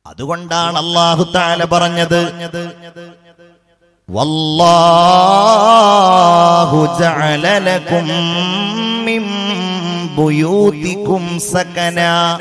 അതുകൊണ്ടാണ് അള്ളാഹു താല പറഞ്ഞത് വല്ലാഹു ജഅല ലക്കും മിൻ ബുയൂതികും സകന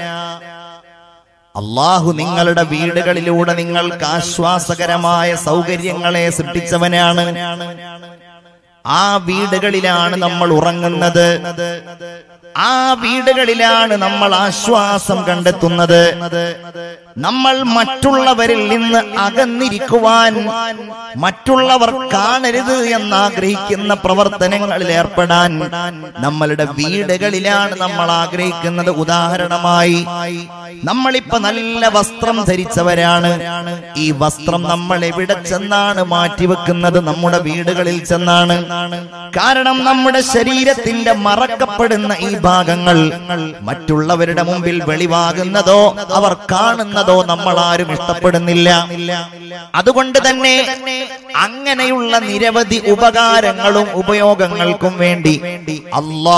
അള്ളാഹു നിങ്ങളുടെ വീടുകളിലൂടെ നിങ്ങൾക്ക് ആശ്വാസകരമായ സൗകര്യങ്ങളെ സൃഷ്ടിച്ചവനാണ് ആ വീടുകളിലാണ് നമ്മൾ ഉറങ്ങുന്നത് ആ വീടുകളിലാണ് നമ്മൾ ആശ്വാസം കണ്ടെത്തുന്നത് നമ്മൾ മറ്റുള്ളവരിൽ നിന്ന് അകന്നിരിക്കുവാൻ മറ്റുള്ളവർ കാണരുത് എന്നാഗ്രഹിക്കുന്ന പ്രവർത്തനങ്ങളിൽ ഏർപ്പെടാൻ നമ്മളുടെ വീടുകളിലാണ് നമ്മൾ ആഗ്രഹിക്കുന്നത് ഉദാഹരണമായി നമ്മളിപ്പോ നല്ല വസ്ത്രം ധരിച്ചവരാണ് ഈ വസ്ത്രം നമ്മൾ എവിടെ ചെന്നാണ് മാറ്റിവെക്കുന്നത് നമ്മുടെ വീടുകളിൽ ചെന്നാണ് കാരണം നമ്മുടെ ശരീരത്തിന്റെ മറക്കപ്പെടുന്ന ഈ ഭാഗങ്ങൾ മറ്റുള്ളവരുടെ മുമ്പിൽ വെളിവാകുന്നതോ അവർ കാണുന്നതോ നമ്മൾ ആരും ഇഷ്ടപ്പെടുന്നില്ല അതുകൊണ്ട് തന്നെ അങ്ങനെയുള്ള നിരവധി ഉപകാരങ്ങളും ഉപയോഗങ്ങൾക്കും വേണ്ടി അല്ലാ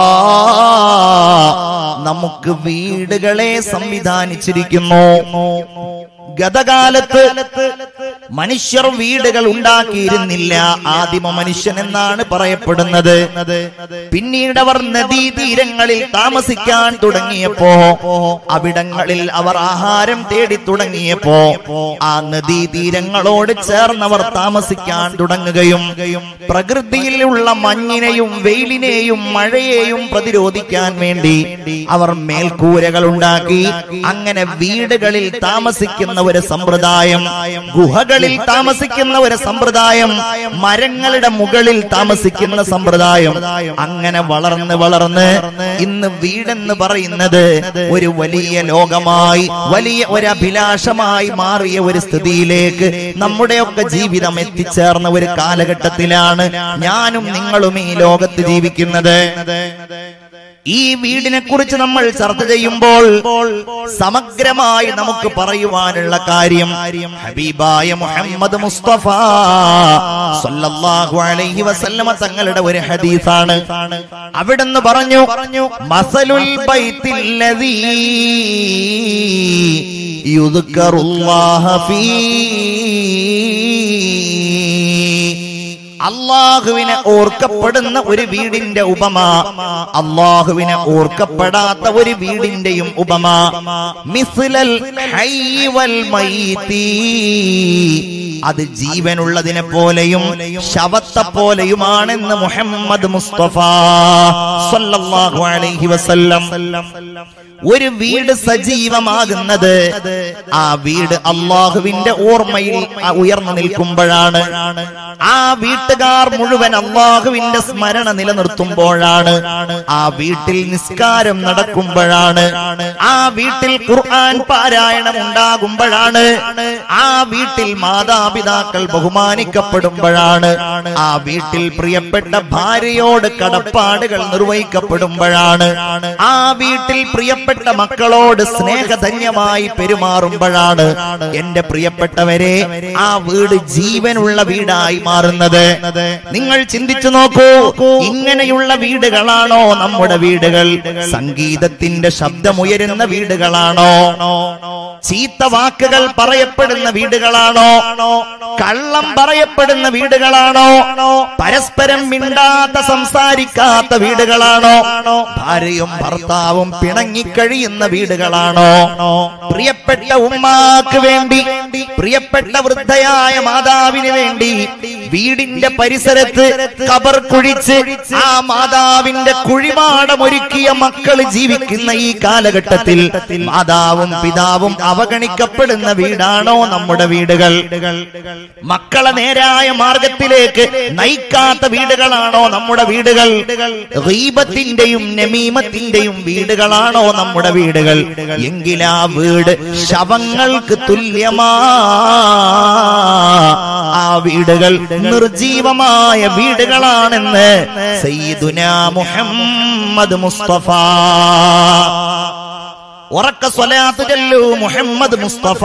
നമുക്ക് വീടുകളെ സംവിധാനിച്ചിരിക്കുന്നു ഗതകാലത്ത് മനുഷ്യർ വീടുകൾ ഉണ്ടാക്കിയിരുന്നില്ല ആദിമ മനുഷ്യൻ എന്നാണ് പറയപ്പെടുന്നത് പിന്നീട് അവർ നദീതീരങ്ങളിൽ താമസിക്കാൻ തുടങ്ങിയപ്പോ അവിടങ്ങളിൽ അവർ ആഹാരം തേടി തുടങ്ങിയപ്പോ ആ നദീതീരങ്ങളോട് ചേർന്നവർ താമസിക്കാൻ തുടങ്ങുകയും പ്രകൃതിയിലുള്ള മഞ്ഞിനെയും വെയിലിനെയും മഴയെയും പ്രതിരോധിക്കാൻ വേണ്ടി അവർ മേൽക്കൂരകൾ ഉണ്ടാക്കി അങ്ങനെ വീടുകളിൽ താമസിക്കുന്ന ഒരു സമ്പ്രദായം ഗുഹകളിൽ താമസിക്കുന്ന ഒരു സമ്പ്രദായം മരങ്ങളുടെ മുകളിൽ താമസിക്കുന്ന സമ്പ്രദായം അങ്ങനെ വളർന്ന് വളർന്ന് ഇന്ന് വീടെന്ന് പറയുന്നത് ഒരു വലിയ ലോകമായി വലിയ ഒരു അഭിലാഷമായി മാറിയ ഒരു സ്ഥിതിയിലേക്ക് നമ്മുടെയൊക്കെ ജീവിതം എത്തിച്ചേർന്ന ഒരു കാലഘട്ടത്തിലാണ് ഞാനും നിങ്ങളും ഈ ലോകത്ത് ജീവിക്കുന്നത് ഈ വീടിനെ കുറിച്ച് നമ്മൾ ചർച്ച ചെയ്യുമ്പോൾ സമഗ്രമായി നമുക്ക് പറയുവാനുള്ള കാര്യം ഹബീബായ മുഹമ്മദ് മുസ്തഫ സല്ലല്ലാഹു അലൈഹി വസല്ലമ തങ്ങളുടെ ഒരു ഹദീസാണ് അവിടുന്ന് പറഞ്ഞു മസലുൽ ബൈത്തില്ലദീ യുദ്കറുല്ലാഹ ഫീ അള്ളാഹുവിനെ ഓർക്കപ്പെടുന്ന ഒരു വീടിന്റെ ഉപമ അള്ളാഹുവിനെ ഓർക്കപ്പെടാത്ത ഒരു വീടിന്റെയും ഉപമ മിസ്ലൽ ഹയ്യി വൽ മയ്യിത്തി. അത് ജീവനുള്ളതിനെ പോലെയും ശവത്തെ പോലെയുമാണെന്ന് മുഹമ്മദ് മുസ്തഫ സല്ലല്ലാഹു അലൈഹി വസല്ലം ഒരു വീട് സജീവമാകുന്നത് ആ വീട് അള്ളാഹുവിന്റെ ഓർമ്മയിൽ ഉയർന്നു നിൽക്കുമ്പോഴാണ് ആ വീട്ടുകാർ മുഴുവൻ അള്ളാഹുവിന്റെ സ്മരണ നിലനിർത്തുമ്പോഴാണ് ആ വീട്ടിൽ നിസ്കാരം നടക്കുമ്പോഴാണ് ആ വീട്ടിൽ ഖുർആൻ പാരായണം ഉണ്ടാകുമ്പോഴാണ് ആ വീട്ടിൽ മാതാപിതാക്കൾ ബഹുമാനിക്കപ്പെടുമ്പോഴാണ് ആ വീട്ടിൽ പ്രിയപ്പെട്ട ഭാര്യയോട് കടപ്പാടുകൾ നിർവഹിക്കപ്പെടുമ്പോഴാണ് ആ വീട്ടിൽ പ്രിയപ്പെട്ട മക്കളോട് സ്നേഹധന്യമായി പെരുമാറുമ്പോഴാണ് എന്റെ പ്രിയപ്പെട്ടവരെ ആ വീട് ജീവനുള്ള വീടായി മാറുന്നത് നിങ്ങൾ ചിന്തിച്ചു നോക്കൂ ഇങ്ങനെയുള്ള വീടുകളാണോ നമ്മുടെ വീടുകൾ സംഗീതത്തിന്റെ ശബ്ദമുയരുന്ന വീടുകളാണോ ചീത്ത വാക്കുകൾ പറയപ്പെടുന്ന വീടുകളാണോ കള്ളം പറയപ്പെടുന്ന വീടുകളാണോ പരസ്പരം മിണ്ടാത്ത സംസാരിക്കാത്ത വീടുകളാണോ ഭാര്യയും ഭർത്താവും പിണങ്ങിക്കഴിയുന്ന വീടുകളാണോ പ്രിയപ്പെട്ട ഉമ്മാക്ക് വേണ്ടി പ്രിയപ്പെട്ട വൃദ്ധയായ മാതാവിന് വേണ്ടി വീടിന്റെ പരിസരത്ത് കബർ കുഴിച്ച് ആ മാതാവിന്റെ കുഴിമാടം ഒരുക്കിയ മക്കൾ ജീവിക്കുന്ന ഈ കാലഘട്ടത്തിൽ മാതാവും പിതാവും അവഗണിക്കപ്പെടുന്ന വീടാണോ നമ്മുടെ വീടുകൾ മക്കളെ നേരായ മാർഗത്തിലേക്ക് നയിക്കാത്ത വീടുകളാണോ നമ്മുടെ വീടുകൾ ഗീബത്തിന്റെയും നമീമത്തിന്റെയും വീടുകളാണോ നമ്മുടെ വീടുകൾ എങ്കിലാ വീട് ശവങ്ങൾക്ക് തുല്യമാ ആ വീടുകൾ നിർജീവമായ വീടുകളാണെന്ന് സയ്യിദുന മുഹമ്മദ് മുസ്തഫ ഉറക്ക സ്വലാത്ത് ചൊല്ലൂ മുഹമ്മദ് മുസ്തഫ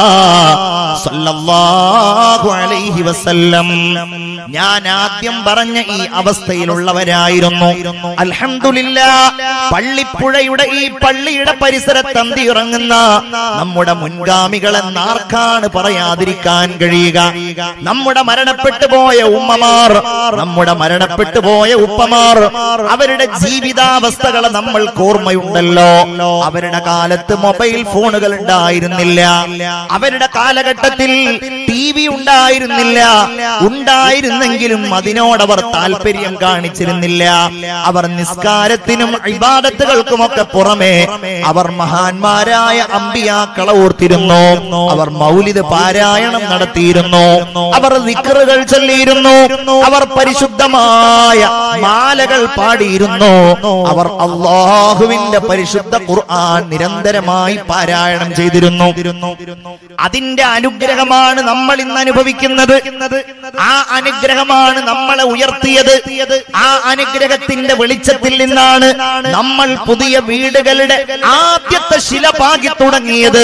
സല്ലല്ലാഹു അലൈഹി വസല്ലം ഞാൻ ആദ്യം പറഞ്ഞ ഈ അവസ്ഥയിലുള്ളവരായിരുന്നു അൽഹംദുലില്ല പള്ളിപ്പുഴയുടെ ഈ പള്ളിയുടെ പരിസരത്ത് അന്തി ഇറങ്ങുന്ന നമ്മുടെ മുൻഗാമികളെന്ന് ആർക്കാണ് പറയാതിരിക്കാൻ കഴിയുക നമ്മുടെ മരണപ്പെട്ടു പോയ ഉമ്മമാർ നമ്മുടെ മരണപ്പെട്ടു പോയ ഉപ്പമാർ അവരുടെ ജീവിതാവസ്ഥകളെ നമ്മൾക്ക് ഓർമ്മയുണ്ടല്ലോ അവരുടെ കാലത്ത് മൊബൈൽ ഫോണുകൾ ഉണ്ടായിരുന്നില്ല അവരുടെ കാലഘട്ടത്തിൽ ടി വി ഉണ്ടായിരുന്നില്ല ഉണ്ടായിരുന്നെങ്കിലും അതിനോടവർ താല്പര്യം കാണിച്ചിരുന്നില്ല അവർ നിസ്കാരത്തിനും ഇബാദത്തുകൾക്കുമൊക്കെ പുറമെ അവർ മഹാന്മാരായ അമ്പിയാക്കളെ ഓർത്തിരുന്നു അവർ മൗലിദ് പാരായണം നടത്തിയിരുന്നു അവർ വിക്റുകൾ ചൊല്ലിയിരുന്നു അവർ പരിശുദ്ധമായ മാലകൾ പാടിയിരുന്നു അവർ അള്ളാഹുവിന്റെ പരിശുദ്ധ ഖുർആൻ നിരന്തരമായി പാരായണം ചെയ്തിരുന്നു അതിന്റെ അനുഗ്രഹമാണ് നമ്മൾ ഇന്ന് അനുഭവിക്കുന്നത് ആ അനുഗ്രഹമാണ് നമ്മളെ ഉയർത്തിയത് ആ അനുഗ്രഹത്തിന്റെ വെളിച്ചത്തിൽ നിന്നാണ് നമ്മൾ പുതിയ വീടുകളുടെ ആദ്യത്തെ ശില പാകി തുടങ്ങിയത്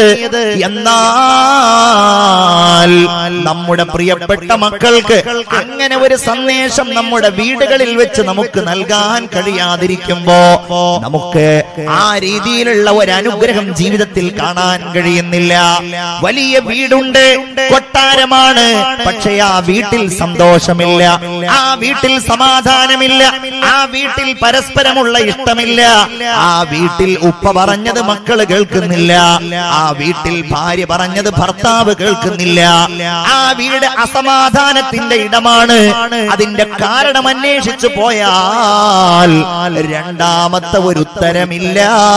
എന്നാൽ നമ്മുടെ പ്രിയപ്പെട്ട മക്കൾക്ക് അങ്ങനെ ഒരു സന്ദേശം നമ്മുടെ വീടുകളിൽ വെച്ച് നമുക്ക് നൽകാൻ കഴിയാതിരിക്കുമ്പോ നമുക്ക് ആ രീതിയിലുള്ള ഒരു അനുഗ്രഹം ജീവിതത്തിൽ കാണാൻ കഴിയുന്നില്ല വലിയ വീടുണ്ട് കൊട്ടാരമാണ് പക്ഷെ ആ വീട്ടിൽ സന്തോഷമില്ല ആ വീട്ടിൽ സമാധാനമില്ല ആ വീട്ടിൽ പരസ്പരമുള്ള ഇഷ്ടമില്ല ആ വീട്ടിൽ ഉപ്പ പറഞ്ഞത് മക്കള് കേൾക്കുന്നില്ല ആ വീട്ടിൽ ഭാര്യ പറഞ്ഞത് ഭർത്താവ് കേൾക്കുന്നില്ല ആ വീട് അസമാധാനത്തിന്റെ ഇടമാണ് അതിന്റെ കാരണം അന്വേഷിച്ചു പോയാൽ രണ്ടാമത്തെ ഒരു ഉത്തരമില്ല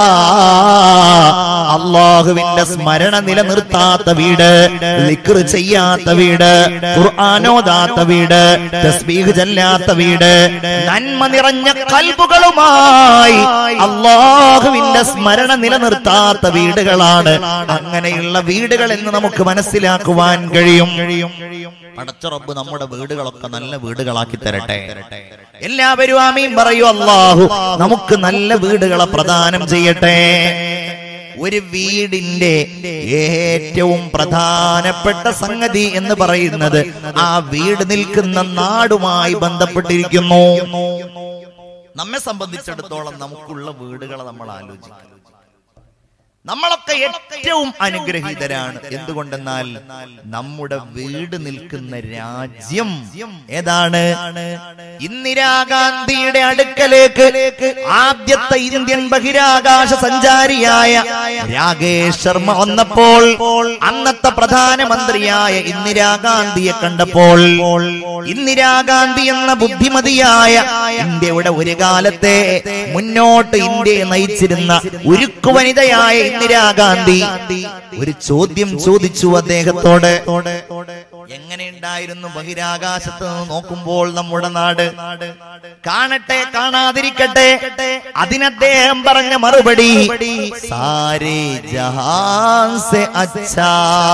അള്ളാഹുവിന്റെ സ്മരണ നിലനിർത്താത്ത വീട് ലിക്ർ ചെയ്യാത്ത വീട് ഖുർആാനോദാത്ത വീട് തസ്ബീഹ് ചെല്ലാത്ത വീട് നന്മ നിറഞ്ഞ കൽബുകളുമായി അള്ളാഹുവിന്റെ സ്മരണ നിലനിർത്താത്ത വീടുകളാണ് അങ്ങനെയുള്ള വീടുകൾ എന്ന് നമുക്ക് മനസ്സിലാക്കുവാൻ കഴിയും പടച്ചുറപ്പ് നമ്മുടെ വീടുകളൊക്കെ നല്ല വീടുകളാക്കി തരട്ടെ എല്ലാവരും ആമീൻ പറയൂ അള്ളാഹു നമുക്ക് നല്ല വീടുകളെ പ്രദാനം ചെയ്യട്ടെ ഒരു വീടിന്റെ ഏറ്റവും പ്രധാനപ്പെട്ട സംഗതി എന്ന് പറയുന്നത് ആ വീട് നിൽക്കുന്ന നാടുമായി ബന്ധപ്പെട്ടിരിക്കുന്നു നമ്മെ സംബന്ധിച്ചിടത്തോളം നമുക്കുള്ള വീടുകളെ നമ്മൾ ആലോചിക്കും നമ്മളൊക്കെ ഏറ്റവും അനുഗ്രഹീതരാണ് എന്തുകൊണ്ടെന്നാൽ നമ്മുടെ വീട് നിൽക്കുന്ന രാജ്യം ഏതാണ് ഇന്ദിരാഗാന്ധിയുടെ അടുക്കലേക്ക് ആദ്യത്തെ ഇന്ത്യൻ ബഹിരാകാശ സഞ്ചാരിയായ രാകേഷ് ശർമ്മ വന്നപ്പോൾ അന്നത്തെ പ്രധാനമന്ത്രിയായ ഇന്ദിരാഗാന്ധിയെ കണ്ടപ്പോൾ ഇന്ദിരാഗാന്ധി എന്ന ബുദ്ധിമതിയായ ഇന്ത്യയുടെ ഒരു കാലത്തെ മുന്നോട്ട് ഇന്ത്യയെ നയിച്ചിരുന്ന ഉരുക്കു വനിതയായ ഇന്ദിരാഗാന്ധി ഒരു ചോദ്യം ചോദിച്ചു അദ്ദേഹത്തോട് എങ്ങനെയുണ്ടായിരുന്നു ബഹിരാകാശത്ത് നിന്ന് നോക്കുമ്പോൾ നമ്മുടെ നാട് കാണട്ടെ കാണാതിരിക്കട്ടെ അതിനദ്ദേഹം പറഞ്ഞ മറുപടി സാരേ ജഹാൻ സെ അച്ഛാ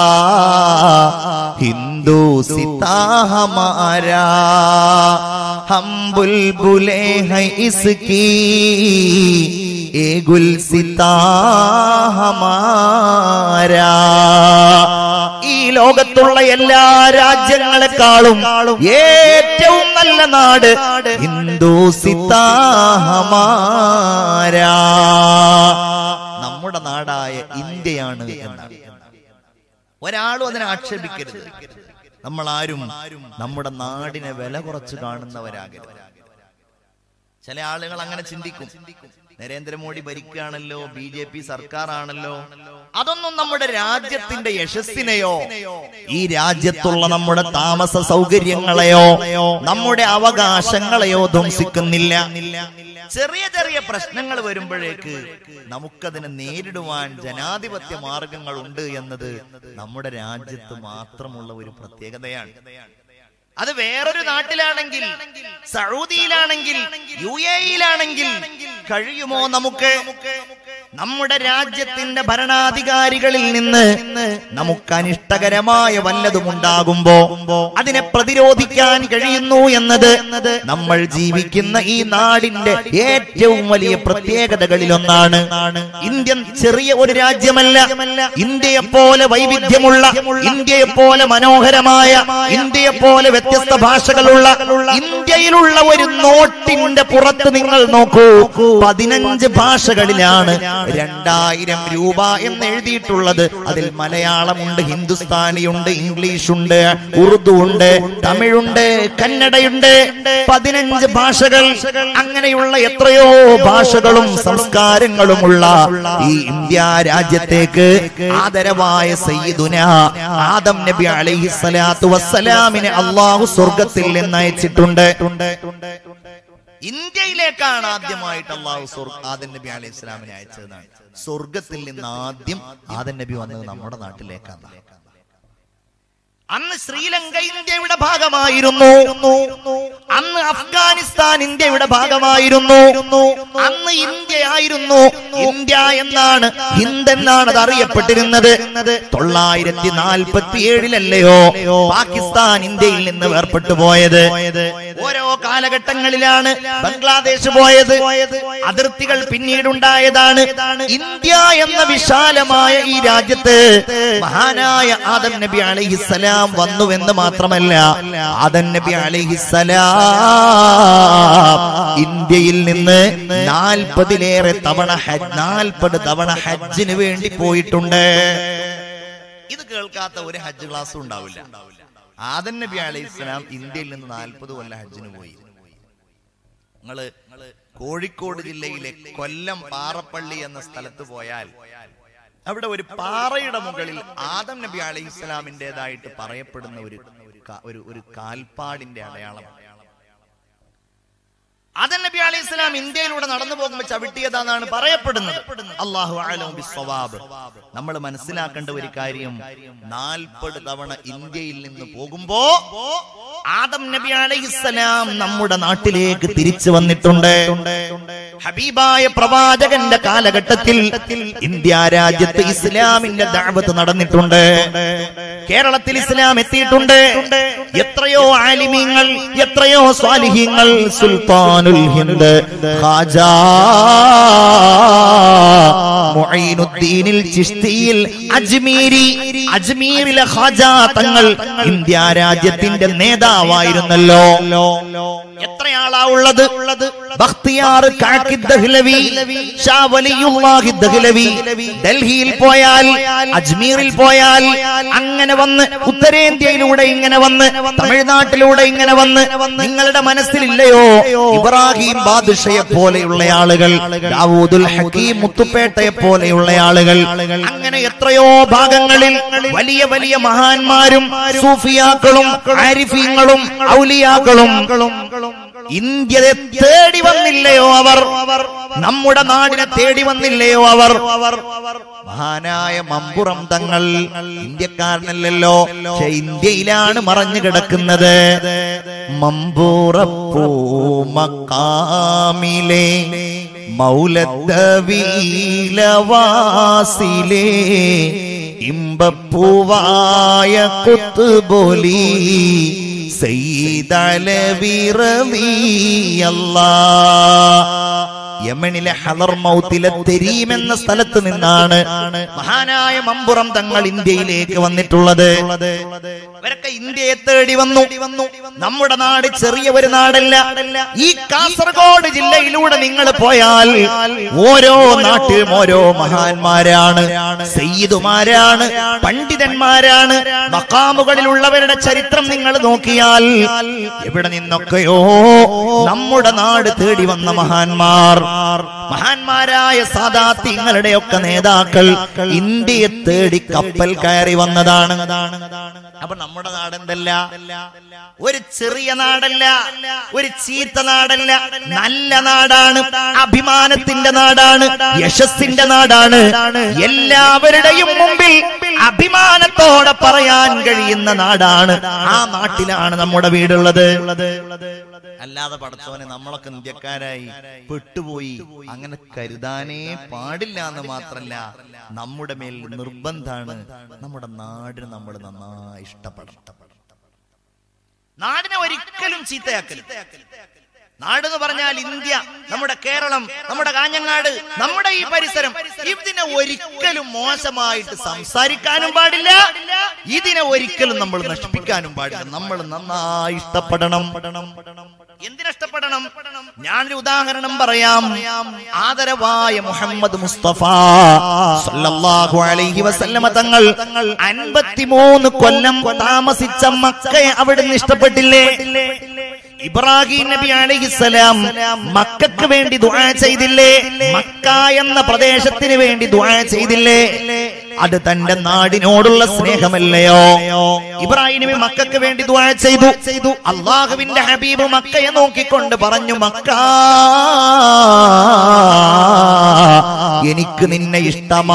ഹിന്ദു സിതാ ഹമാരാ हम बुलबुले हैं इसकी ए गुलसिता हमारा ഈ ലോകത്തുള്ള എല്ലാ രാജ്യങ്ങളെക്കാളും ഏറ്റവും നല്ല നാട് ഹിന്ദു സിതാ ഹമാരാ നമ്മുടെ നാടായ ഇന്ത്യയാണ് എന്നാണ് ഒരാളും അതിനെ ആക്ഷേപിക്കരുത് നമ്മൾ ആരും നമ്മുടെ നാടിനെ വില കുറച്ച് കാണുന്നവരാകരുത് ചില ആളുകൾ അങ്ങനെ ചിന്തിക്കും നരേന്ദ്രമോദി ഭരിക്കുകയാണല്ലോ ബി ജെ പി സർക്കാർ ആണല്ലോ അതൊന്നും നമ്മുടെ രാജ്യത്തിന്റെ യശസ്സിനെയോ ഈ രാജ്യത്തുള്ള നമ്മുടെ താമസ സൗകര്യങ്ങളെയോ നമ്മുടെ അവകാശങ്ങളെയോ ധ്വംസിക്കുന്നില്ല ചെറിയ ചെറിയ പ്രശ്നങ്ങൾ വരുമ്പോഴേക്ക് നമുക്കതിനെ നേരിടുവാൻ ജനാധിപത്യ മാർഗങ്ങളുണ്ട് എന്നത് നമ്മുടെ രാജ്യത്ത് മാത്രമുള്ള ഒരു പ്രത്യേകതയാണ് അത് വേറൊരു നാട്ടിലാണെങ്കിൽ സൗദിയിലാണെങ്കിൽ യു എയിലാണെങ്കിൽ കഴിയുമോ നമുക്ക് നമ്മുടെ രാജ്യത്തിന്റെ ഭരണാധികാരികളിൽ നിന്ന് നമുക്ക് അനിഷ്ടകരമായ വല്ലതും ഉണ്ടാകുമ്പോ അതിനെ പ്രതിരോധിക്കാൻ കഴിയുന്നു എന്നത് നമ്മൾ ജീവിക്കുന്ന ഈ നാടിന്റെ ഏറ്റവും വലിയ പ്രത്യേകതകളിലൊന്നാണ് ഇന്ത്യൻ ചെറിയ ഒരു രാജ്യമല്ല ഇന്ത്യയെ പോലെ വൈവിധ്യമുള്ള ഇന്ത്യയെ പോലെ മനോഹരമായ ഇന്ത്യയെ പോലെ വ്യത്യസ്ത ഭാഷകളുള്ള ഇന്ത്യയിലുള്ള ഒരു നോട്ടിന്റെ പുറത്ത് നിങ്ങൾ നോക്കൂ പതിനഞ്ച് ഭാഷകളിലാണ് രണ്ടായിരം രൂപ എന്ന് എഴുതിയിട്ടുള്ളത് അതിൽ മലയാളമുണ്ട് ഹിന്ദുസ്ഥാനിയുണ്ട് ഇംഗ്ലീഷുണ്ട് ഉറുദു ഉണ്ട് തമിഴുണ്ട് കന്നഡയുണ്ട് പതിനഞ്ച് ഭാഷകൾ അങ്ങനെയുള്ള എത്രയോ ഭാഷകളും സംസ്കാരങ്ങളുമുള്ള ഈ ഇന്ത്യ രാജ്യത്തേക്ക് ആദരവായ സയ്യിദുന ആദം നബി അലൈഹി സ്വലാത്തു വസ്സലാമിനെ അള്ളാഹു സ്വർഗത്തിൽ നിന്ന് അയച്ചിട്ടുണ്ട് ഇന്ത്യയിലേക്കാണ് ആദ്യമായിട്ട് അള്ളാഹു സ്വർഗ ആദൻ നബി അലൈഹി സ്വലാമിനെ അയച്ചതാണ് സ്വർഗത്തിൽ നിന്ന് ആദ്യം ആദൻ നബി വന്നത് നമ്മുടെ നാട്ടിലേക്കാണ് അന്ന് ശ്രീലങ്ക ഇന്ത്യയുടെ ഭാഗമായിരുന്നു അന്ന് അഫ്ഗാനിസ്ഥാൻ ഇന്ത്യയുടെ ഭാഗമായിരുന്നു അന്ന് ഇന്ത്യ ആയിരുന്നു ഇന്ത്യ എന്നാണ് ഹിന്ദ് എന്നാണ് അത് അറിയപ്പെട്ടിരുന്നത് തൊള്ളായിരത്തി നാൽപ്പത്തി ഏഴിലല്ലയോ പാകിസ്ഥാൻ ഇന്ത്യയിൽ നിന്ന് വേർപെട്ടു പോയത് ഓരോ കാലഘട്ടങ്ങളിലാണ് ബംഗ്ലാദേശ് പോയത് അതിർത്തികൾ പിന്നീടുണ്ടായതാണ് ഇന്ത്യ എന്ന വിശാലമായ ഈ രാജ്യത്ത് മഹാനായ ആദം നബി അലൈഹിസ്സലാം വന്നുവെന്ന് മാത്രമല്ല ആദം നബി അലൈഹിസ്സലാം ഇന്ത്യയിൽ നിന്ന് നാൽപ്പതിലേറെ തവണ ഹജ്ജ് നാൽപ്പത് തവണ ഹജ്ജിന് വേണ്ടി പോയിട്ടുണ്ട് ഇത് കേൾക്കാത്ത ഒരു ഹജ്ജ് ക്ലാസ്സും ഉണ്ടാവില്ല ആദൻ നബി അലൈഹി സ്വലാം ഇന്ത്യയിൽ നിന്ന് നാൽപ്പത് കൊല്ലം ഹജ്ജിന് പോയി നിങ്ങള് കോഴിക്കോട് ജില്ലയിലെ കൊല്ലം പാറപ്പള്ളി എന്ന സ്ഥലത്ത് പോയാൽ അവിടെ ഒരു പാറയുടെ മുകളിൽ ആദം നബി അലൈഹി ഇസ്ലാമിൻ്റെതായിട്ട് പറയപ്പെടുന്ന ഒരു ക- ഒരു ഒരു കാൽപ്പാടിന്റെ അടയാളം ആദം നബി അലൈഹി ഇസ്ലാം ഇന്ത്യയിലൂടെ നടന്നു പോകുമ്പോൾ ചവിട്ടിയതാണെന്നാണ് പറയപ്പെടുന്നത് അള്ളാഹു അലം ബിസ്സവാബ് നമ്മൾ മനസ്സിലാക്കേണ്ട ഒരു കാര്യം നാൽപ്പത് തവണ ഇന്ത്യയിൽ നിന്ന് പോകുമ്പോ ആദം നബി അലൈഹിസ്സലാം നമ്മുടെ നാട്ടിലേക്ക് തിരിച്ചു വന്നിട്ടുണ്ട് ഹബീബായ പ്രവാചകന്റെ കാലഘട്ടത്തിൽ ഇന്ത്യ രാജ്യത്ത് ഇസ്ലാമിന്റെ ദഅവത്ത് നടന്നിട്ടുണ്ട് കേരളത്തിൽ ഇസ്ലാം എത്തിയിട്ടുണ്ട് എത്രയോ ആലിമീങ്ങൾ എത്രയോ സ്വാലിഹീങ്ങൾ സുൽത്താനുൽ ഹിന്ദ് ഖാജാ മുഈനുദ്ദീനിൽ ചിശ്തിയിൽ അജ്മീരി അജ്മീരിലെ ഖാജാ തങ്ങൾ ഇന്ത്യ രാജ്യത്തിന്റെ നേതാവായിരുന്നല്ലോ എത്രയാളാ ഉള്ളത് ബഖ്തിയാർ കാക്കി ദഹ്ലവി ഷാ വലിയുള്ളാഹി ദഹ്ലവി ഡൽഹിയിൽ പോയാൽ അജ്മീറിൽ പോയാൽ അങ്ങനെ വന്ന് ഉത്തരേന്ത്യയിലൂടെ ഇങ്ങനെ വന്ന് തമിഴ്നാട്ടിലൂടെ ഇങ്ങനെ വന്ന് നിങ്ങളുടെ മനസ്സിലില്ലയോ ഇബ്രാഹിം ബാദുഷയെ പോലെയുള്ള ആളുകൾ ദാവൂദുൽ ഹക്കീം മുത്തുപേട്ടയെ പോലെയുള്ള ആളുകൾ അങ്ങനെ എത്രയോ ഭാഗങ്ങളിൽ വലിയ വലിയ മഹാന്മാരും സൂഫിയാക്കളും ആരിഫീങ്ങളും ഔലിയാക്കളും ഇന്ത്യയെ തേടി വന്നില്ലയോ അവർ നമ്മുടെ നാടിനെ തേടി വന്നില്ലയോ അവർ മഹാനായ മമ്പുറം തങ്ങൾ ഇന്ത്യക്കാരനല്ലല്ലോ പക്ഷെ ഇന്ത്യയിലാണ് മറഞ്ഞു കിടക്കുന്നത് മമ്പൂറപ്പൂ മക്കാമിലെ മൗലത്തവീലവാസിലേ ഇമ്പപ്പൂവായ കുത്തുബോലി യമനിലെ ഹലർ മൗത്തിലെ തെരീം എന്ന സ്ഥലത്ത് നിന്നാണ് മഹാനായ മമ്പുറം തങ്ങൾ ഇന്ത്യയിലേക്ക് വന്നിട്ടുള്ളത് ഇവരൊക്കെ ഇന്ത്യയെ തേടി വന്നു നമ്മുടെ നാട് ചെറിയ ഒരു നാടല്ല ഈ കാസർഗോഡ് ജില്ലയിലൂടെ നിങ്ങൾ പോയാൽ ഓരോ നാട്ടിലും ഓരോ മഹാന്മാരാണ് സയ്യിദുമാരാണ് പണ്ഡിതന്മാരാണ് മക്കാമുകളിലുള്ളവരുടെ ചരിത്രം നിങ്ങൾ നോക്കിയാൽ എവിടെ നിന്നൊക്കെയോ നമ്മുടെ നാട് തേടി വന്ന മഹാന്മാർ മഹാന്മാരായ സാദാത്യങ്ങളുടെ ഒക്കെ നേതാക്കൾ ഇന്ത്യയെ തേടി കപ്പൽ കയറി വന്നതാണ് അപ്പൊ നമ്മുടെ നാടെന്തല്ല ഒരു ചെറിയ നാടല്ല ഒരു ചീത്ത നാടല്ല നല്ല നാടാണ് അഭിമാനത്തിന്റെ നാടാണ് യശസ്സിന്റെ നാടാണ് എല്ലാവരുടെയും മുമ്പിൽ അഭിമാനത്തോടെ അഭിമാനത്തോടെ പറയാൻ കഴിയുന്ന നാടാണ് ആ നാട്ടിലാണ് നമ്മുടെ വീടുള്ളത് അല്ലാതെ പടച്ചോനെ നമ്മളൊക്കെ ഇന്ത്യക്കാരായി പെട്ടുപോയി അങ്ങനെ കരുതാനേ പാടില്ല എന്ന് മാത്രല്ല നമ്മുടെ മേൽ നിർബന്ധാണ് നമ്മുടെ നാടിന് നമ്മൾ നന്നായി ഇഷ്ടപ്പെടണം നാടിനെ ഒരിക്കലും ചീത്തയാക്കരുത് നാട് എന്ന് പറഞ്ഞാൽ ഇന്ത്യ നമ്മുടെ കേരളം നമ്മുടെ കാഞ്ഞങ്ങാട് നമ്മുടെ ഈ പരിസരം ഇതിനെ ഒരിക്കലും മോശമായിട്ട് സംസാരിക്കാനും പാടില്ല ഇതിനെ ഒരിക്കലും നമ്മൾ നശിപ്പിക്കാനും പാടില്ല നമ്മൾ നന്നായി ഇഷ്ടപ്പെടണം എന്തിനിഷ്ടപ്പെടണം ഞാനൊരു ഉദാഹരണം പറയാം ആദരവായ മുഹമ്മദ് മുസ്തഫ സല്ലല്ലാഹു അലൈഹി വസല്ലമ തങ്ങൾ അൻപത്തിമൂന്ന് കൊല്ലം താമസിച്ച മക്കയെ അവിടുന്ന് ഇഷ്ടപ്പെട്ടില്ലേ ഇബ്രാഹിം നബി അലൈഹിസ്സലാം മക്കൾക്ക് വേണ്ടി ദുആ ചെയ്തില്ലേ മക്ക എന്ന പ്രദേശത്തിന് വേണ്ടി ദുആ ചെയ്തില്ലേ അത് തന്റെ നാടിനോടുള്ള സ്നേഹമല്ലയോ ഇബ്രാഹിം നബി മക്കൾക്ക് വേണ്ടി ദുആ ചെയ്തു ചെയ്തു അള്ളാഹുവിന്റെ ഹബീബ് മക്കയെ നോക്കിക്കൊണ്ട് പറഞ്ഞു മക്ക എനിക്ക് നിന്നെ ഇഷ്ടമാ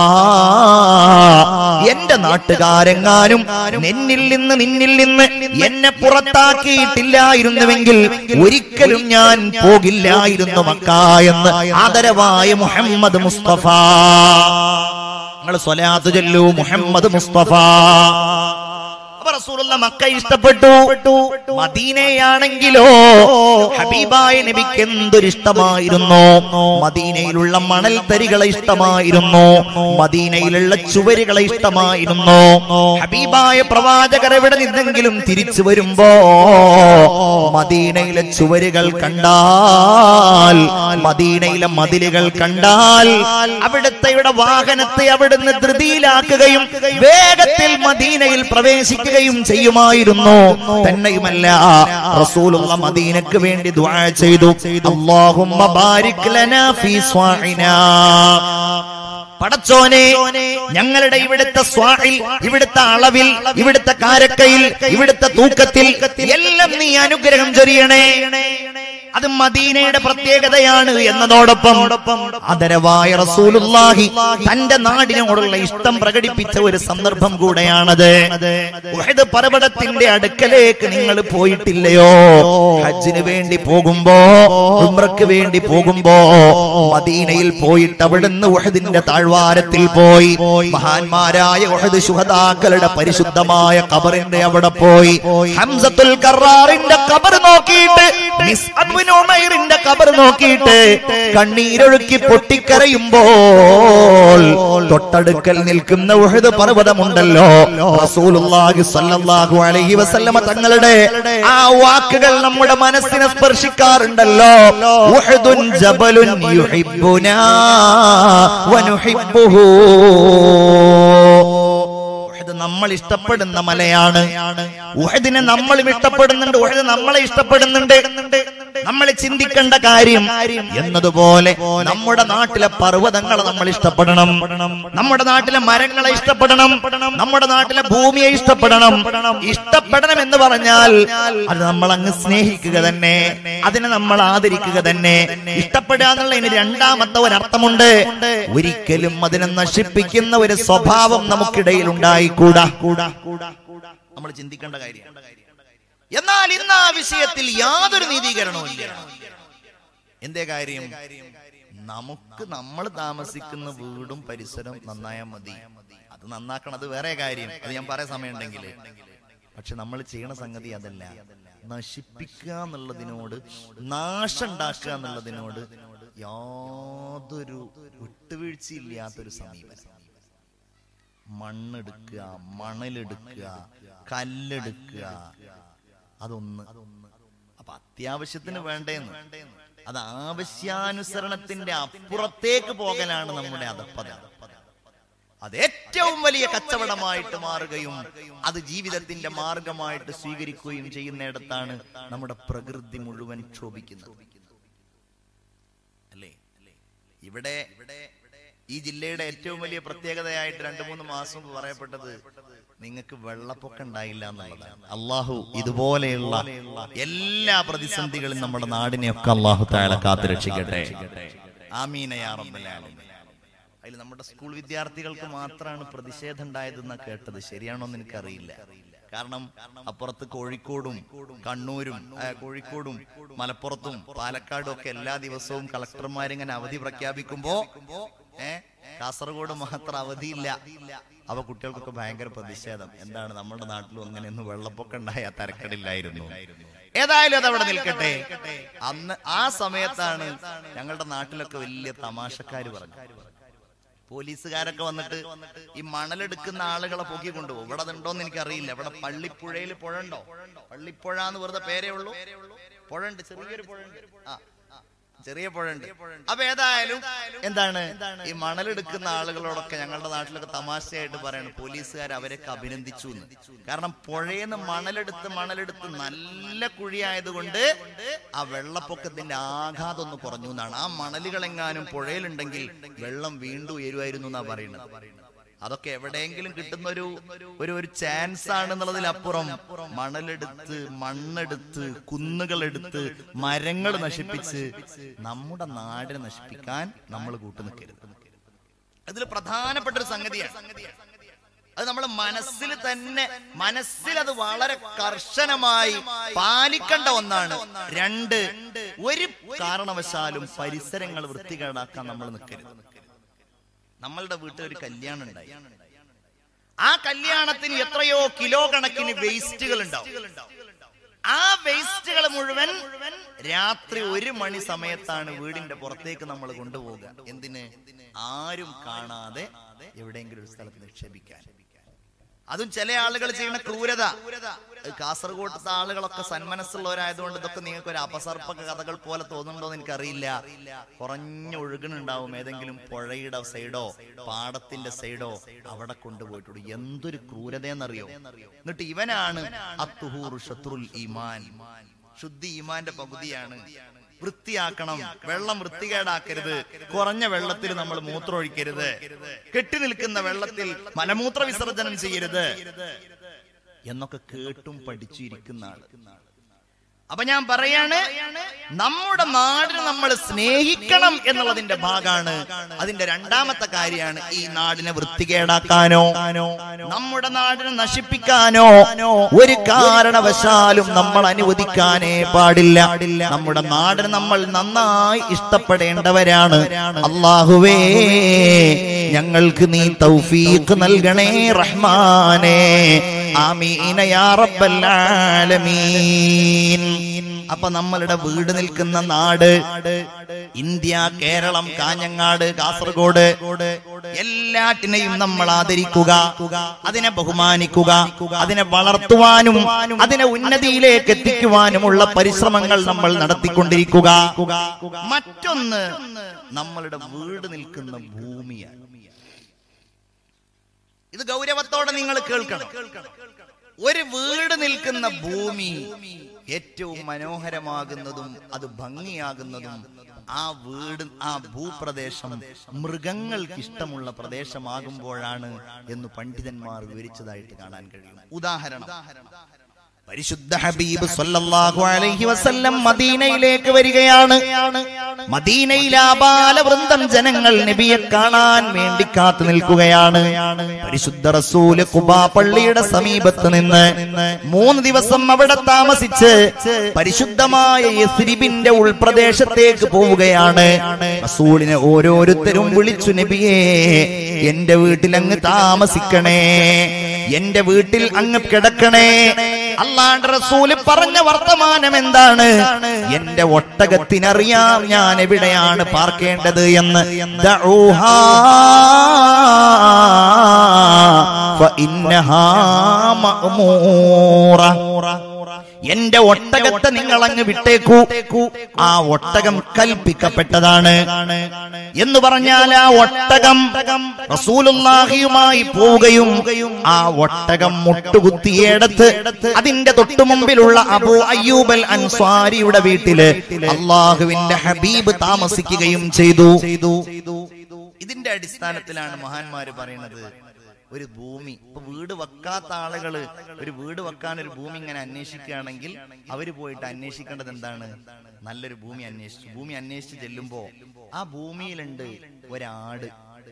എന്റെ നാട്ടുകാരെങ്ങാനും നിന്നിൽ നിന്ന് നിന്നിൽ നിന്ന് എന്നെ പുറത്താക്കിയിട്ടില്ലായിരുന്നുവെങ്കിൽ ഒരിക്കലും ഞാൻ പോകില്ലായിരുന്നു മക്ക എന്ന് ആദരവായ മുഹമ്മദ് മുസ്തഫ നിങ്ങൾ സ്വലാത്ത് ചൊല്ലൂ മുഹമ്മദ് മുസ്തഫ അപ്പൊ റസൂലുള്ള മക്ക ഇഷ്ടപ്പെട്ടു മദീനയാണെങ്കിലോ ഹബീബായ നബിക്ക് എന്തൊരു ഇഷ്ടമായിരുന്നു മദീനയിലുള്ള മണൽ തരികളെ ഇഷ്ടമായിരുന്നു മദീനയിലുള്ള ചുവരുകളെ ഇഷ്ടമായിരുന്നു ഹബീബായ പ്രവാചകർ എവിടെ നിന്നെങ്കിലും തിരിച്ചു വരുമ്പോ മദീനയിലെ ചുവരുകൾ കണ്ടാൽ മദീനയിലെ മതിലുകൾ കണ്ടാൽ അവിടുത്തെ വാഹനത്തെ അവിടുന്ന് ധൃതിയിലാക്കുകയും വേഗത്തിൽ മദീനയിൽ പ്രവേശിക്കുകയും ചെയ്യുമായിരുന്നു തന്നെയുമല്ല റസൂലുള്ള മദീനക്ക് വേണ്ടി ദുആ ചെയ്തു അല്ലാഹുമ്മ ബാരിക് ലനാ ഫീ സ്വാഇനാ പടച്ചോനെ ഞങ്ങളുടെ ഇവിടുത്തെ സ്വാഹിൽ ഇവിടുത്തെ അളവിൽ ഇവിടുത്തെ കാരക്കയിൽ ഇവിടുത്തെ തൂക്കത്തിൽ എല്ലാം നീ അനുഗ്രഹം ചൊരിയണേ അത് മദീനയുടെ പ്രത്യേകതയാണ് എന്നതോടൊപ്പം അതരവായ റസൂലുള്ളാഹി തന്റെ നാടിനോടുള്ള ഇഷ്ടം പ്രകടിപ്പിച്ച ഒരു സന്ദർഭം കൂടെയാണത് ഉഹദ് പർവ്വതത്തിന്റെ അടുക്കലേക്ക് നിങ്ങൾ പോയിട്ടില്ലയോ ഹജ്ജിന് വേണ്ടി പോകുമ്പോ ഉംറയ്ക്ക് വേണ്ടി പോകുമ്പോ മദീനയിൽ പോയിട്ട് അവിടുന്ന് ഉഹദിന്റെ താഴ്വാരത്തിൽ പോയി മഹാന്മാരായ ഉഹദ് ശുഹദാക്കളുടെ പരിശുദ്ധമായ കബറിന്റെ അവിടെ പോയി ഹംസത്തുൽ കറാറിന്റെ കബർ നോക്കിയിട്ട് മിസ് അബ്ബിൻ ഉമൈറിന്റെ കബർ നോക്കിയിട്ട് കണ്ണീരൊഴുക്കി പൊട്ടിക്കരയുമ്പോൾ തൊട്ടടുക്കൽ നിൽക്കുന്ന ഉഹദ് പർവ്വതമുണ്ടല്ലോ റസൂലുള്ളാഹി സ്വല്ലല്ലാഹു അലൈഹി വസല്ലമ തങ്ങളുടെ ആ വാക്കുകൾ നമ്മുടെ മനസ്സിനെ സ്പർശിക്കാറുണ്ടല്ലോ ഉഹദുൻ ജബലുൻ യുഹിബ്ബുനാ വനുഹിബ്ബുഹു ഉഹദ് നമ്മൾ ഇഷ്ടപ്പെടുന്ന മലയാണ് ഉഹദിനെ നമ്മളും ഇഷ്ടപ്പെടുന്നുണ്ട് ഉഹദ് നമ്മളെ ഇഷ്ടപ്പെടുന്നുണ്ട് നമ്മൾ ചിന്തിക്കേണ്ട കാര്യം എന്നതുപോലെ നമ്മുടെ നാട്ടിലെ പർവ്വതങ്ങളെ നമ്മൾ ഇഷ്ടപ്പെടണം നമ്മുടെ നാട്ടിലെ മരങ്ങളെ ഇഷ്ടപ്പെടണം നമ്മുടെ നാട്ടിലെ ഭൂമിയെ ഇഷ്ടപ്പെടണം ഇഷ്ടപ്പെടണം എന്ന് പറഞ്ഞാൽ അത് നമ്മൾ അങ്ങ് സ്നേഹിക്കുക തന്നെ അതിനെ നമ്മൾ ആദരിക്കുക തന്നെ ഇഷ്ടപ്പെടുക എന്നുള്ളതിന് രണ്ടാമത്തെ ഒരർത്ഥമുണ്ട് ഒരിക്കലും അതിനെ നശിപ്പിക്കുന്ന ഒരു സ്വഭാവം നമുക്കിടയിൽ ഉണ്ടായിക്കൂടാ നമ്മൾ ചിന്തിക്കേണ്ട കാര്യം എന്നാൽ ഇന്ന് ആ വിഷയത്തിൽ യാതൊരു നീതീകരണവും ഇല്ല എന്തേ കാര്യം നമുക്ക് നമ്മൾ താമസിക്കുന്ന വീടും പരിസരവും നന്നായാൽ മതി അത് നന്നാക്കണത് വേറെ കാര്യം അത് ഞാൻ പറയാൻ സമയമുണ്ടെങ്കിൽ പക്ഷെ നമ്മൾ ചെയ്യണ സംഗതി അതല്ല നശിപ്പിക്കുക എന്നുള്ളതിനോട് നാശമുണ്ടാക്കുക എന്നുള്ളതിനോട് യാതൊരു വിട്ടുവീഴ്ചയില്ലാത്തൊരു സമീപനം മണ്ണെടുക്കുക മണലെടുക്കുക കല്ലെടുക്കുക അതൊന്ന് അപ്പൊ അത്യാവശ്യത്തിന് വേണ്ടേന്ന് അത് ആവശ്യാനുസരണത്തിന്റെ അപ്പുറത്തേക്ക് പോകലാണ് നമ്മുടെ അധപ്പത അത് ഏറ്റവും വലിയ കച്ചവടമായിട്ട് മാറുകയും അത് ജീവിതത്തിന്റെ മാർഗമായിട്ട് സ്വീകരിക്കുകയും ചെയ്യുന്നിടത്താണ് നമ്മുടെ പ്രകൃതി മുഴുവൻ ക്ഷോഭിക്കുന്നത് അല്ലേ ഇവിടെ ഈ ജില്ലയുടെ ഏറ്റവും വലിയ പ്രത്യേകതയായിട്ട് രണ്ടു മൂന്ന് മാസം മുമ്പ് പറയപ്പെട്ടത് നിങ്ങൾക്ക് വെള്ളപ്പൊക്കം ഉണ്ടായില്ല എന്നുള്ളതാണ് അള്ളാഹു ഇതുപോലെയുള്ള എല്ലാ പ്രതിസന്ധികളും നമ്മുടെ നാടിനെയൊക്കെ അള്ളാഹു താഴെ കാത്തു രക്ഷിക്കട്ടെ ആമീന യാ റബ്ബൽ ആലമീൻ. അതിൽ നമ്മുടെ സ്കൂൾ വിദ്യാർത്ഥികൾക്ക് മാത്രമാണ് പ്രതിഷേധം ഉണ്ടായതെന്നാ കേട്ടത് ശരിയാണോ എന്ന് എനിക്കറിയില്ല കാരണം അപ്പുറത്ത് കോഴിക്കോടും കണ്ണൂരും ആ, കോഴിക്കോടും മലപ്പുറത്തും പാലക്കാടും ഒക്കെ എല്ലാ ദിവസവും കളക്ടർമാരിങ്ങനെ അവധി പ്രഖ്യാപിക്കുമ്പോ ഏ കാസർഗോഡ് മാത്രം അവധിയില്ല അപ്പൊ കുട്ടികൾക്കൊക്കെ ഭയങ്കര പ്രതിഷേധം എന്താണ് നമ്മുടെ നാട്ടിലും അങ്ങനെയൊന്നും വെള്ളപ്പൊക്കം ഉണ്ടായ തരക്കടില്ലായിരുന്നു ഏതായാലും അത് അവിടെ നിൽക്കട്ടെ അന്ന് ആ സമയത്താണ് ഞങ്ങളുടെ നാട്ടിലൊക്കെ വലിയ തമാശക്കാര് പറഞ്ഞു പോലീസുകാരൊക്കെ വന്നിട്ട് ഈ മണലെടുക്കുന്ന ആളുകളെ പൊക്കി കൊണ്ടുപോകും ഇവിടെ അതുണ്ടോന്ന് എനിക്കറിയില്ല ഇവിടെ പള്ളിപ്പുഴയിൽ പുഴ ഉണ്ടോ പള്ളിപ്പുഴ എന്ന് വെറുതെ പേരേ ഉള്ളൂ പുഴ ഉണ്ട് ചെറിയൊരു പുഴ ഉണ്ട് ആ ചെറിയ പുഴ ഉണ്ട് അപ്പൊ ഏതായാലും എന്താണ് ഈ മണലെടുക്കുന്ന ആളുകളോടൊക്കെ ഞങ്ങളുടെ നാട്ടിലൊക്കെ തമാശയായിട്ട് പറയണം പോലീസുകാർ അവരൊക്കെ അഭിനന്ദിച്ചു എന്ന് കാരണം പുഴയെന്ന് മണലെടുത്ത് മണലെടുത്ത് നല്ല കുഴിയായതുകൊണ്ട് ആ വെള്ളപ്പൊക്കത്തിന്റെ ആഘാതം ഒന്ന് കുറഞ്ഞു എന്നാണ് ആ മണലുകളെങ്ങാനും പുഴയിലുണ്ടെങ്കിൽ വെള്ളം വീണ്ടും ഉയരുമായിരുന്നു എന്നാ പറയുന്നത് അതൊക്കെ എവിടെയെങ്കിലും കിട്ടുന്ന ഒരു ഒരു ഒരു ചാൻസ് ആണെന്നുള്ളതിലപ്പുറം മണലെടുത്ത് മണ്ണെടുത്ത് കുന്നുകളെടുത്ത് മരങ്ങൾ നശിപ്പിച്ച് നമ്മുടെ നാടിനെ നശിപ്പിക്കാൻ നമ്മൾ കൂട്ടു നിൽക്കരുത് അതിൽ പ്രധാനപ്പെട്ട ഒരു സംഗതിയാണ് അത് നമ്മൾ മനസ്സിൽ തന്നെ മനസ്സിൽ അത് വളരെ കർശനമായി പാലിക്കേണ്ട ഒന്നാണ് രണ്ട് ഒരു കാരണവശാലും പരിസരങ്ങൾ വൃത്തികേടാക്കാൻ നമ്മൾ നിൽക്കരുത് നമ്മളുടെ വീട്ടിൽ ഒരു കല്യാണം ഉണ്ടായി ആ കല്യാണത്തിന് എത്രയോ കിലോ കണക്കിന് വേസ്റ്റുകൾ ഉണ്ടാവും ആ വേസ്റ്റുകൾ മുഴുവൻ രാത്രി ഒരു മണി സമയത്താണ് വീടിന്റെ പുറത്തേക്ക് നമ്മൾ കൊണ്ടുപോകുക എന്തിന് ആരും കാണാതെ എവിടെയെങ്കിലും ഒരു സ്ഥലത്ത് നിക്ഷേപിക്കാൻ അതും ചില ആളുകൾ ചെയ്യുന്ന ക്രൂരത കാസർഗോഡത്തെ ആളുകളൊക്കെ സന്മനസ്സുള്ളവരായതുകൊണ്ട് ഇതൊക്കെ നിങ്ങൾക്ക് ഒരു അപസർപ്പ കഥകൾ പോലെ തോന്നുന്നുണ്ടോ എന്ന് എനിക്കറിയില്ല കുറഞ്ഞ ഒഴുകണുണ്ടാവും ഏതെങ്കിലും പുഴയുടെ സൈഡോ പാടത്തിന്റെ സൈഡോ അവിടെ കൊണ്ടുപോയിട്ടുള്ളൂ എന്തൊരു ക്രൂരതയെന്നറിയോ എന്നിട്ട് ഇവനാണ് അത്തുഹൂറു ശത്രുൽ ഈമാൻ ശുദ്ധി ഈമാന്റെ പകുതിയാണ് വൃത്തിയാക്കണം വെള്ളം വൃത്തികേടാക്കരുത് കുറഞ്ഞ വെള്ളത്തിൽ നമ്മൾ മൂത്രമൊഴിക്കരുത് കെട്ടി നിൽക്കുന്ന വെള്ളത്തിൽ മലമൂത്ര വിസർജനം ചെയ്യരുത് എന്നൊക്കെ കേട്ടും പഠിച്ചിരിക്കുന്ന ആള് അപ്പൊ ഞാൻ പറയാണ് നമ്മുടെ നാടിനെ നമ്മൾ സ്നേഹിക്കണം എന്നുള്ളതിന്റെ ഭാഗമാണ് അതിന്റെ രണ്ടാമത്തെ കാര്യമാണ് ഈ നാടിനെ വൃത്തികേടാക്കാനോ നമ്മുടെ നാടിനെ നശിപ്പിക്കാനോ ഒരു കാരണവശാലും നമ്മൾ അനുവദിക്കാനേ പാടില്ല നമ്മുടെ നാടിനെ നമ്മൾ നന്നായി ഇഷ്ടപ്പെടേണ്ടവരാണ് അള്ളാഹുവേ ഞങ്ങൾക്ക് നീ തൗഫീഖ് നൽകണേ റഹ്മാനേ ആമീന യാ റബ്ബൽ ആലമീൻ അപ്പൊ നമ്മളുടെ വീട് നിൽക്കുന്ന നാട് ഇന്ത്യ കേരളം കാഞ്ഞങ്ങാട് കാസർഗോഡ് എല്ലാറ്റിനെയും നമ്മൾ ആദരിക്കുക അതിനെ ബഹുമാനിക്കുക അതിനെ വളർത്തുവാനും അതിനെ ഉന്നതിയിലേക്ക് എത്തിക്കുവാനുമുള്ള പരിശ്രമങ്ങൾ നമ്മൾ നടത്തിക്കൊണ്ടിരിക്കുക മറ്റൊന്ന് നമ്മളുടെ വീട് നിൽക്കുന്ന ഭൂമിയാണ് ഇത് ഗൗരവത്തോടെ നിങ്ങൾ കേൾക്കണം ഒരു വീട് നിൽക്കുന്ന ഭൂമി ഏറ്റവും മനോഹരമാകുന്നതും അത് ഭംഗിയാകുന്നതും ആ വീട് ആ ഭൂപ്രദേശം മൃഗങ്ങൾക്ക് ഇഷ്ടമുള്ള പ്രദേശമാകുമ്പോഴാണ് എന്ന് പണ്ഡിതന്മാർ വിവരിച്ചതായിട്ട് കാണാൻ കഴിയും ഉദാഹരണം പരിശുദ്ധ ഹബീബ് സല്ലല്ലാഹു അലൈഹി വസല്ലം മദീനയിലേക്ക് വരികയാണ് മദീനയിൽ ആബാലവൃന്ദം ജനങ്ങൾ നബിയെ കാണാൻ വേണ്ടി കാത്തു നിൽക്കുകയാണ് പരിശുദ്ധ റസൂല് കുബാ പള്ളിയുടെ സമീപത്ത് നിന്ന് മൂന്ന് ദിവസം അവിടെ താമസിച്ച് പരിശുദ്ധമായ യസ്രിബിന്റെ ഉൾപ്രദേശത്തേക്ക് പോവുകയാണ് റസൂലിനെ ഓരോരുത്തരും വിളിച്ചു നബിയേ എന്റെ വീട്ടിൽ അങ്ങ് താമസിക്കണേ എന്റെ വീട്ടിൽ അങ്ങ് കിടക്കണേ അള്ളാണ്ട് റസൂല് പറഞ്ഞ വർത്തമാനം എന്താണ് എന്റെ ഒട്ടകത്തിനറിയാം ഞാൻ എവിടെയാണ് പാർക്കേണ്ടത് എന്ന് ദഊഹാ ഫഇന്നഹാ മഅ്മൂറ എന്റെ ഒട്ടകത്തെ നിങ്ങൾ അങ്ങ് വിട്ടേക്കൂ ആ ഒട്ടകം കൽപ്പിക്കപ്പെട്ടതാണ് എന്ന് പറഞ്ഞാൽ ആ ഒട്ടകം റസൂലുള്ളാഹിയുമായി പോവുകയും ആ ഒട്ടകം മുട്ടുകുത്തിയേടത്ത് അതിന്റെ തൊട്ടു മുമ്പിലുള്ള അബൂ അയ്യൂബൽ അൻസ്വാരിയുടെ വീട്ടില് അള്ളാഹുവിന്റെ ഹബീബ് താമസിക്കുകയും ചെയ്തു ഇതിന്റെ അടിസ്ഥാനത്തിലാണ് മഹാന്മാര് പറയുന്നത് ഒരു ഭൂമി ഇപ്പൊ വീട് വെക്കാത്ത ആളുകള് ഒരു വീട് വെക്കാൻ ഒരു ഭൂമി ഇങ്ങനെ അന്വേഷിക്കുകയാണെങ്കിൽ അവര് പോയിട്ട് അന്വേഷിക്കേണ്ടത് എന്താണ് നല്ലൊരു ഭൂമി അന്വേഷിച്ചു ഭൂമി അന്വേഷിച്ച് ചെല്ലുമ്പോ ആ ഭൂമിയിലുണ്ട് ഒരാട്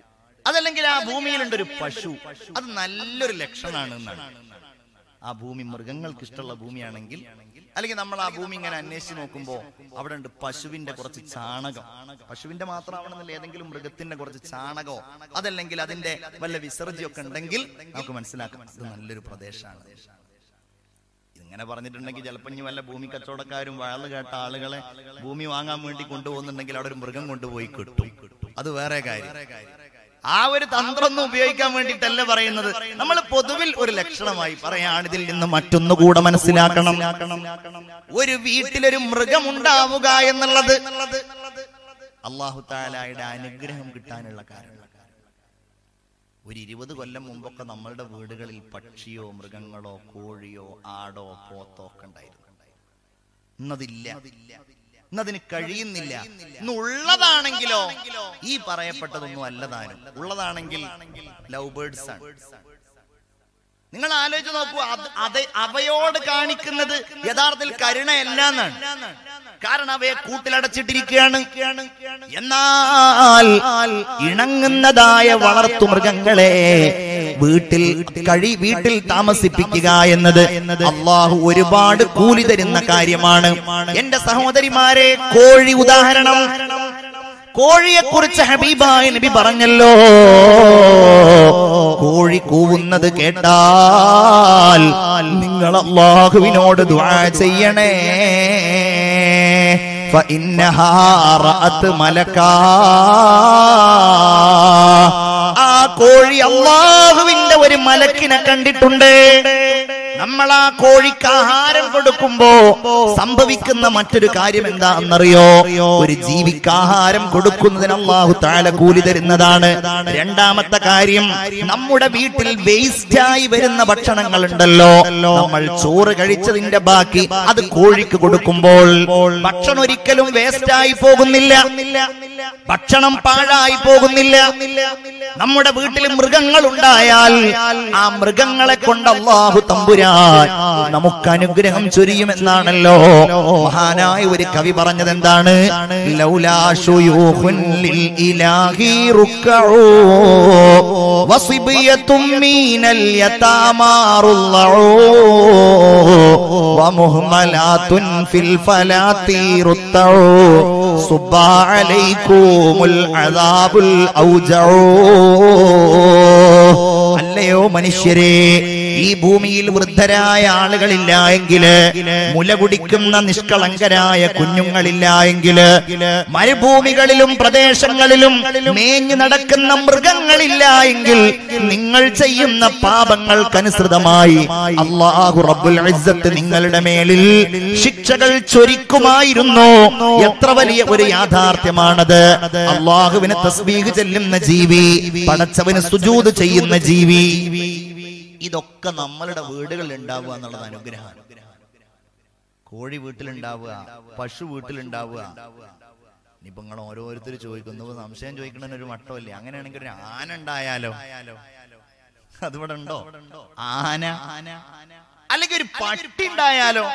അതല്ലെങ്കിൽ ആ ഭൂമിയിലുണ്ട് ഒരു പശു അത് നല്ലൊരു ലക്ഷണമാണ് എന്നാണ് ആ ഭൂമി മൃഗങ്ങൾക്ക് ഇഷ്ടമുള്ള ഭൂമിയാണെങ്കിൽ അല്ലെങ്കിൽ നമ്മൾ ആ ഭൂമി ഇങ്ങനെ അന്വേഷിച്ച് നോക്കുമ്പോൾ അവിടെ ഉണ്ട് പശുവിന്റെ കുറച്ച് ചാണകം പശുവിന്റെ മാത്രമാവണമെന്നില്ല ഏതെങ്കിലും മൃഗത്തിന്റെ കുറച്ച് ചാണകമോ അതല്ലെങ്കിൽ അതിന്റെ വല്ല വിസർജ്യമൊക്കെ ഉണ്ടെങ്കിൽ നമുക്ക് മനസ്സിലാക്കാം ഇത് നല്ലൊരു പ്രദേശമാണ് ഇങ്ങനെ പറഞ്ഞിട്ടുണ്ടെങ്കിൽ ചിലപ്പോൾ ഇനി വല്ല ഭൂമി കച്ചവടക്കാരും വാഴ് കേട്ട ആളുകളെ ഭൂമി വാങ്ങാൻ വേണ്ടി കൊണ്ടുപോകുന്നുണ്ടെങ്കിൽ അവിടെ ഒരു മൃഗം കൊണ്ടുപോയി കിട്ടും അത് വേറെ കാര്യം ആ ഒരു തന്ത്രമൊന്നും ഉപയോഗിക്കാൻ വേണ്ടിയിട്ടല്ല പറയുന്നത് നമ്മൾ പൊതുവിൽ ഒരു ലക്ഷണമായി പറയാണ് ഇതിൽ നിന്ന് മറ്റൊന്നുകൂടെ മനസ്സിലാക്കണം ഒരു വീട്ടിലൊരു മൃഗം ഉണ്ടാവുക എന്നുള്ളത് അള്ളാഹു താലായുടെ അനുഗ്രഹം കിട്ടാനുള്ള കാരണം ഒരു ഇരുപത് കൊല്ലം മുമ്പൊക്കെ നമ്മളുടെ വീടുകളിൽ പക്ഷിയോ മൃഗങ്ങളോ കോഴിയോ ആടോ പോത്തോ ഒക്കെ ഉണ്ടായിരുന്നു ഇന്നതില്ല ഇന്നതിന് കഴിയുന്നില്ല ഇന്ന് ഉള്ളതാണെങ്കിലോ ഈ പറയപ്പെട്ടതൊന്നും അല്ലതാനും ഉള്ളതാണെങ്കിൽ ലവ് ബേർഡ്സ് ആണ് നിങ്ങൾ ആലോചിച്ച് നോക്കൂ അത് അത് അവയോട് കാണിക്കുന്നത് യഥാർത്ഥത്തിൽ കരുണയല്ല എന്നാണ് കാരണം അവയെ കൂട്ടിലടച്ചിട്ടിരിക്കുകയാണ് എന്നാൽ ഇണങ്ങുന്നതായ വളർത്തു മൃഗങ്ങളെ വീട്ടിൽ കഴി വീട്ടിൽ താമസിപ്പിക്കുക എന്നത് അള്ളാഹു ഒരുപാട് കൂലി തരുന്ന കാര്യമാണ് എന്റെ സഹോദരിമാരെ കോഴി ഉദാഹരണം കോഴിയെ കുറിച്ച് ഹബീബായ നബി പറഞ്ഞല്ലോ കോഴി കൂവുന്നത് കേട്ടാൽ നിങ്ങൾ അള്ളാഹുവിനോട് ദുആ ചെയ്യണേ فإنها رأت ملكا ആ കോഴി അള്ളാഹുവിന്റെ ഒരു മലക്കിനെ കണ്ടിട്ടുണ്ട് നമ്മൾ ആ കോഴിക്ക് ആഹാരം കൊടുക്കുമ്പോ സംഭവിക്കുന്ന മറ്റൊരു കാര്യം എന്താണെന്നറിയോ ഒരു ജീവിക്ക് ആഹാരം കൊടുക്കുന്നതിന് അള്ളാഹു താല കൂലി തരുന്നതാണ് രണ്ടാമത്തെ കാര്യം നമ്മുടെ വീട്ടിൽ വേസ്റ്റ് ആയി വരുന്ന ഭക്ഷണങ്ങൾ ഉണ്ടല്ലോ നമ്മൾ ചോറ് കഴിച്ചതിന്റെ ബാക്കി അത് കോഴിക്ക് കൊടുക്കുമ്പോൾ ഭക്ഷണം ഒരിക്കലും വേസ്റ്റ് ആയി പോകുന്നില്ല ഭക്ഷണം പാഴായി പോകുന്നില്ല നമ്മുടെ വീട്ടിൽ മൃഗങ്ങൾ ഉണ്ടായാൽ ആ മൃഗങ്ങളെ കൊണ്ട് അള്ളാഹു തമ്പുരാൻ നമുക്ക് അനുഗ്രഹം ചൊരിയുമെന്നാണല്ലോ മഹാനായ ഒരു കവി പറഞ്ഞത് എന്താണ് ലൗലാ ശുയൂഖുൻ ലിൽ ഇലാഹി റുക്കഊ വസിബിയത്തും മീനൽ യതാമാറുള്ളഊ വമുഹ്മലാത്തുൻ ഫിൽ ഫലാത്തി റുത്തഊ സുബ്ബാ അലൈക്കുമുൽ അദാബുൽ ഔജഊ അല്ലയോ മനുഷ്യരെ ഈ ഭൂമിയിൽ വൃദ്ധരായ ആളുകളില്ല എങ്കില് മുല കുടിക്കുന്ന നിഷ്കളങ്കരായ കുഞ്ഞുങ്ങളില്ല എങ്കില് മരുഭൂമികളിലും പ്രദേശങ്ങളിലും മേഞ്ഞു നടക്കുന്ന മൃഗങ്ങളില്ല എങ്കിൽ നിങ്ങൾ ചെയ്യുന്ന പാപങ്ങൾക്കനുസൃതമായി അള്ളാഹു റബ്ബുൽ ഇസ്സത്ത് നിങ്ങളുടെ മേലിൽ ശിക്ഷകൾ ചൊരിക്കുമായിരുന്നു എത്ര വലിയ ഒരു യാഥാർത്ഥ്യമാണത് അള്ളാഹുവിന് തസ്ബീഹ് ചെല്ലുന്ന ജീവി പടച്ചവന് സുജൂത് ചെയ്യുന്ന ജീവി ഇതൊക്കെ നമ്മളുടെ വീടുകളിൽ ഉണ്ടാവുക എന്നുള്ളത് അനുഗ്രഹമാണ് കോഴി വീട്ടിലുണ്ടാവുക പശു വീട്ടിലുണ്ടാവുക ഇനിയിപ്പോ നിങ്ങൾ ഓരോരുത്തർ ചോദിക്കുന്നു സംശയം ചോദിക്കണതിന് ഒരു മട്ടമല്ലേ അങ്ങനെയാണെങ്കിൽ ഒരു ആന ഉണ്ടായാലോ അതിവിടെ ഉണ്ടോ ആന അല്ലെങ്കിൽ ഒരു പട്ടി ഉണ്ടായാലോ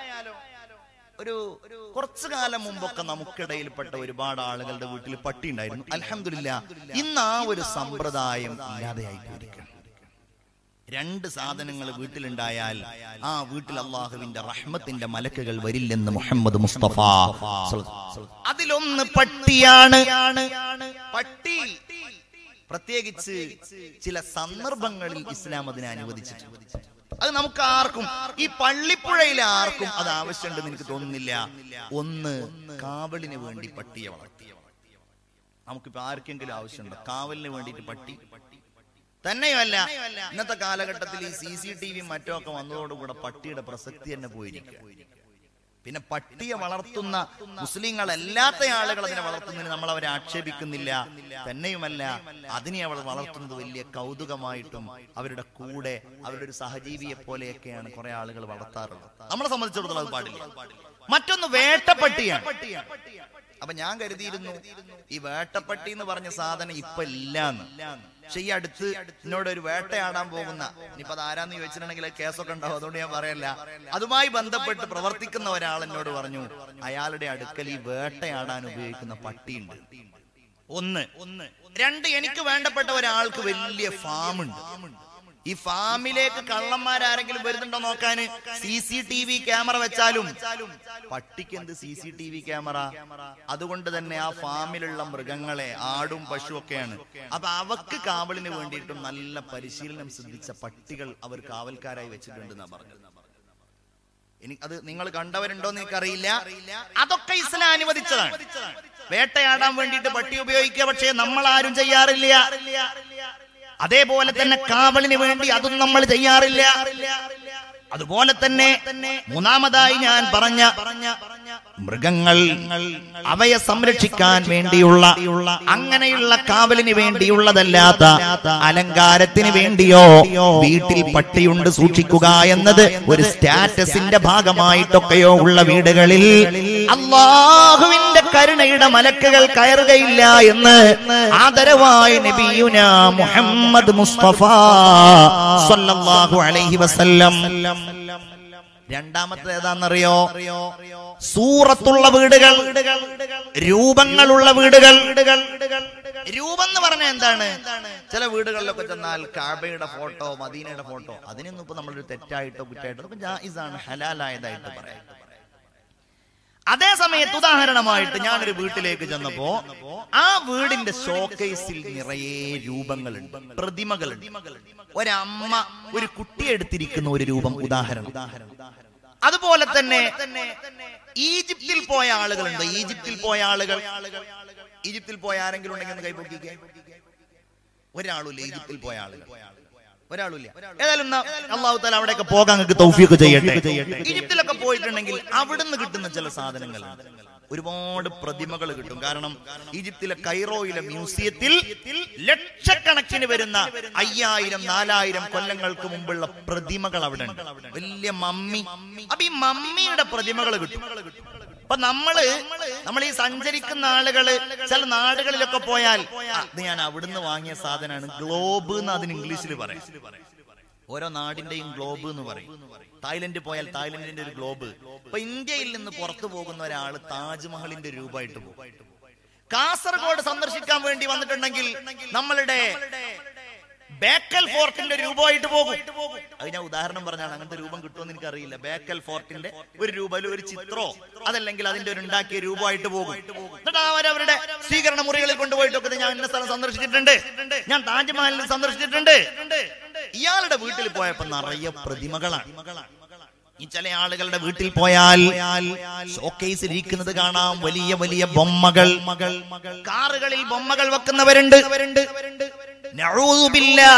ഒരു കുറച്ചു കാലം മുമ്പൊക്കെ നമുക്കിടയിൽപ്പെട്ട ഒരുപാട് ആളുകളുടെ വീട്ടിൽ പട്ടി ഉണ്ടായിരുന്നു അലഹമില്ല ഇന്ന് ആ ഒരു സമ്പ്രദായം ഇല്ലാതെയായി പോയിരിക്കുകയാണ് രണ്ട് സാധനങ്ങൾ വീട്ടിലുണ്ടായാൽ ആ വീട്ടിൽ അള്ളാഹുവിന്റെ റഹ്മത്തിന്റെ മലക്കുകൾ വരില്ലെന്ന് മുഹമ്മദ് മുസ്തഫ അതിലൊന്ന് പട്ടിയാണ് പട്ടി പ്രത്യേകിച്ച് ചില സന്ദർഭങ്ങളിൽ ഇസ്ലാം അതിനെ അനുവദിച്ചിട്ടുണ്ട് അത് നമുക്ക് ആർക്കും ഈ പള്ളിപ്പുഴയിലെ ആർക്കും അത് ആവശ്യമുണ്ടെന്ന് എനിക്ക് തോന്നുന്നില്ല ഒന്ന് കാവലിന് വേണ്ടി പട്ടിയെ വളർത്തിയ നമുക്കിപ്പോ ആർക്കെങ്കിലും ആവശ്യമുണ്ടോ കാവലിന് വേണ്ടിയിട്ട് പട്ടി തന്നെയുമല്ല ഇന്നത്തെ കാലഘട്ടത്തിൽ ഈ സി സി ടി വി മറ്റൊക്കെ വന്നതോടുകൂടെ പട്ടിയുടെ പ്രസക്തി തന്നെ പോയിരിക്കുക പിന്നെ പട്ടിയെ വളർത്തുന്ന മുസ്ലിങ്ങളല്ലാത്ത ആളുകൾ അതിനെ വളർത്തുന്നതിന് നമ്മൾ അവരെ ആക്ഷേപിക്കുന്നില്ല തന്നെയുമല്ല അതിനെ അവൾ വളർത്തുന്നത് വലിയ കൗതുകമായിട്ടും അവരുടെ കൂടെ അവരുടെ ഒരു സഹജീവിയെ പോലെയൊക്കെയാണ് കുറെ ആളുകൾ വളർത്താറുള്ളത് നമ്മളെ സംബന്ധിച്ചിടത്തോളം അത് പാടില്ല മറ്റൊന്ന് വേട്ടപ്പട്ടിയാണ് അപ്പൊ ഞാൻ കരുതിയിരുന്നു ഈ വേട്ടപ്പട്ടി എന്ന് പറഞ്ഞ സാധനം ഇപ്പൊ ഇല്ലാന്ന് പക്ഷെ ഈ അടുത്ത് എന്നോട് ഒരു വേട്ടയാടാൻ പോകുന്ന ഇനിയിപ്പോ അത് ആരാന്ന് ചോദിച്ചിട്ടുണ്ടെങ്കിൽ കേസൊക്കെ ഉണ്ടാവും അതുകൊണ്ട് ഞാൻ പറയല്ല അതുമായി ബന്ധപ്പെട്ട് പ്രവർത്തിക്കുന്ന ഒരാൾ എന്നോട് പറഞ്ഞു അയാളുടെ അടുക്കൽ ഈ വേട്ടയാടാൻ ഉപയോഗിക്കുന്ന പട്ടിയുണ്ട് ഒന്ന് ഒന്ന് രണ്ട് എനിക്ക് വേണ്ടപ്പെട്ട ഒരാൾക്ക് വലിയ ഫാം ഉണ്ട് ഈ ഫാമിലേക്ക് കള്ളന്മാരാരെങ്കിലും വരുന്നുണ്ടോ നോക്കാന് C C T V camera വെച്ചാലും പട്ടിക്ക് എന്ത് C C T V camera അതുകൊണ്ട് തന്നെ ആ ഫാമിലുള്ള മൃഗങ്ങളെ ആടും പശു ഒക്കെയാണ് അപ്പൊ അവക്ക് കാവലിന് വേണ്ടിയിട്ടും നല്ല പരിശീലനം സിദ്ധിച്ച പട്ടികൾ അവർ കാവൽക്കാരായി വെച്ചിട്ടുണ്ടെന്നാ പറഞ്ഞത് എനിക്ക് അത് നിങ്ങൾ കണ്ടവരുണ്ടോ എന്ന് എനിക്കറിയില്ല അതൊക്കെ ഇസ്ലാം അനുവദിച്ചതാണ് വേട്ടയാടാൻ വേണ്ടിയിട്ട് പട്ടി ഉപയോഗിക്കുക പക്ഷേ നമ്മൾ ആരും ചെയ്യാറില്ല അതേപോലെ തന്നെ കാവലിന് വേണ്ടി അതും നമ്മൾ ചെയ്യാറില്ല അതുപോലെ തന്നെ മൂന്നാമതായി ഞാൻ പറഞ്ഞ മൃഗങ്ങൾ അവയെ സംരക്ഷിക്കാൻ വേണ്ടിയുള്ള അങ്ങനെയുള്ള കാവലിന് വേണ്ടിയുള്ളതല്ലാത്ത അലങ്കാരത്തിന് വേണ്ടിയോ വീട്ടിൽ പട്ടിയുണ്ട് സൂക്ഷിക്കുക എന്നത് ഒരു സ്റ്റാറ്റസിന്റെ ഭാഗമായിട്ടൊക്കെയോ ഉള്ള വീടുകളിൽ അള്ളാഹുവിന്റെ കരുണയുടെ മലക്കുകൾ കയറുകയില്ല എന്ന് ആദരവായ നബിയുന മുഹമ്മദ് മുസ്തഫ സല്ലല്ലാഹു അലൈഹി വസല്ലം രണ്ടാമത്തെ ഏതാണെന്നറിയോ സൂറത്തുള്ള വീടുകൾ രൂപങ്ങളുള്ള വീടുകൾ രൂപം എന്ന് പറഞ്ഞാൽ എന്താണ് ചില വീടുകളിലൊക്കെ ചെന്നാൽ കാബയുടെ ഫോട്ടോ മദീനയുടെ ഫോട്ടോ അതിനൊന്നും ഇപ്പൊ നമ്മളൊരു തെറ്റായിട്ടോ കുറ്റായിട്ടോ അതൊക്കെ ജായിസാണ് ഹലാലായതായിട്ട് പറയാം അതേ സമയത്ത് ഉദാഹരണമായിട്ട് ഞാനൊരു വീട്ടിലേക്ക് ചെന്നപ്പോ ആ വീടിന്റെ ഷോക്കേസിൽ നിറയെ രൂപങ്ങളുണ്ട് പ്രതിമകളുണ്ട് ഒരമ്മ ഒരു കുട്ടിയെ എടുത്തിരിക്കുന്ന ഒരു രൂപം ഉദാഹരണം അതുപോലെ തന്നെ ഈജിപ്തിൽ പോയ ആളുകളുണ്ട് ഈജിപ്തിൽ പോയ ആളുകൾ ഈജിപ്തിൽ പോയ ആരെങ്കിലും ഉണ്ടെങ്കിൽ ഒന്ന് കൈപ്പൊക്കിക്കേ ഒരാളുമില്ല ഈജിപ്തിൽ പോയ ആളുകൾ ഒരാളുമില്ല ഏതായാലും അള്ളാഹു താല അവിടെയൊക്കെ പോകാൻ നിങ്ങൾക്ക് തൗഫീഖ് ചെയ്യട്ടെ ഈജിപ്തിലൊക്കെ പോയിട്ടുണ്ടെങ്കിൽ അവിടുന്ന് കിട്ടുന്ന ചില സാധനങ്ങൾ ഒരുപാട് പ്രതിമകൾ കിട്ടും കാരണം ഈജിപ്തിലെ കൈറോയിലെ മ്യൂസിയത്തിൽ ലക്ഷക്കണക്കിന് വരുന്ന അയ്യായിരം നാലായിരം കൊല്ലങ്ങൾക്ക് മുമ്പുള്ള പ്രതിമകൾ അവിടെ ഉണ്ട് വലിയ മമ്മി അപ്പൊ ഈ മമ്മിയുടെ പ്രതിമകൾ കിട്ടും അപ്പൊ നമ്മള് നമ്മൾ ഈ സഞ്ചരിക്കുന്ന ആളുകള് ചില നാടുകളിലൊക്കെ പോയാൽ "ആ, ഇത് ഞാൻ അവിടുന്ന് വാങ്ങിയ സാധനമാണ് ഗ്ലോബ് എന്ന് അതിന് ഇംഗ്ലീഷിൽ പറയാം ഓരോ നാടിന്റെയും ഗ്ലോബ് എന്ന് പറയും തായ്ലൻഡ് പോയാൽ തായ്ലൻഡിന്റെ ഒരു ഗ്ലോബ് ഇപ്പൊ ഇന്ത്യയിൽ നിന്ന് പുറത്തു പോകുന്ന ഒരാള് താജ്മഹലിന്റെ രൂപമായിട്ട് പോകും കാസർഗോഡ് സന്ദർശിക്കാൻ വേണ്ടി വന്നിട്ടുണ്ടെങ്കിൽ നമ്മളുടെ ബേക്കൽ ഫോർട്ടിന്റെ രൂപമായിട്ട് പോകും അത് ഞാൻ ഉദാഹരണം പറഞ്ഞാണ് അങ്ങനത്തെ രൂപം കിട്ടുമെന്ന് എനിക്ക് അറിയില്ല ബേക്കൽ ഫോർട്ടിന്റെ ഒരു രൂപ ഒരു ചിത്രോ അതല്ലെങ്കിൽ അതിന്റെ ഒരു ഉണ്ടാക്കിയ രൂപമായിട്ട് പോകും എന്നിട്ട് അവരവരുടെ സ്വീകരണ മുറികളിൽ കൊണ്ടുപോയിട്ടൊക്കെ ഇത് ഞാൻ ഇന്ന സ്ഥലം സന്ദർശിച്ചിട്ടുണ്ട് ഞാൻ താജ്മഹലിൽ സന്ദർശിച്ചിട്ടുണ്ട് ഇയാളുടെ വീട്ടിൽ പോയപ്പോ നിറയെ പ്രതിമകളാണ് ഈ ചില ആളുകളുടെ വീട്ടിൽ പോയാൽ ഷോക്കേസിൽ ഇരിക്കുന്നത് കാണാം വലിയ വലിയ ബൊമ്മകൾ കാറുകളിൽ ബൊമ്മകൾ വെക്കുന്നവരുണ്ട് നഊദു ബില്ലാ.